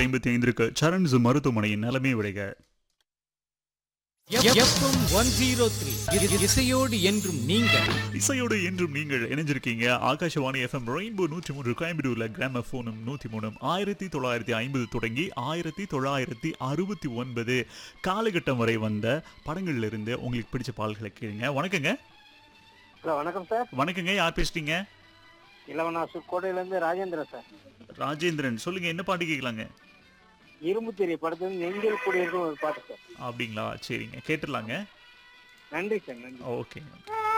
ஐம்பத்தி ஐந்திற்கு சரண்ஸ் மருத்துவமனையின் நிலைமை விடைக எஃப்எம் ஒன் ஜீரோ த்ரீ இசையோடு என்றும் நீங்கள் இசையோடு என்றும் நீங்கள் இணைஞ்சிருக்கீங்க ஆகாஷவாணி எஃப்எம் ரெயின்போ நூற்றி மூன்று கோயம்புத்தூர்ல கிராம போனும் நூற்றி மூணும் ஆயிரத்தி தொள்ளாயிரத்தி ஐம்பது தொடங்கி ஆயிரத்தி தொள்ளாயிரத்தி அறுபத்தி ஒன்பது காலகட்டம் வரை வந்த படங்கள்ல இருந்து உங்களுக்கு பிடிச்ச பாடல்களை கேளுங்க வணக்கங்க ஹலோ வணக்கம் சார் வணக்கங்க யார் பேசுறீங்க இளவனாசு கோட்டையிலேருந்து ராஜேந்திரன் சார் ராஜேந்திரன் சொல்லுங்க என்ன பாட்டு கேட்கலாங்க இரும்பு தெரிய படத்துல நெஞ்சில் கூடியிருக்கும் ஒரு பாட்டு சார் அப்படிங்களா சரிங்க கேட்டுடலாங்க நன்றி சார் நன்றி ஓகேங்க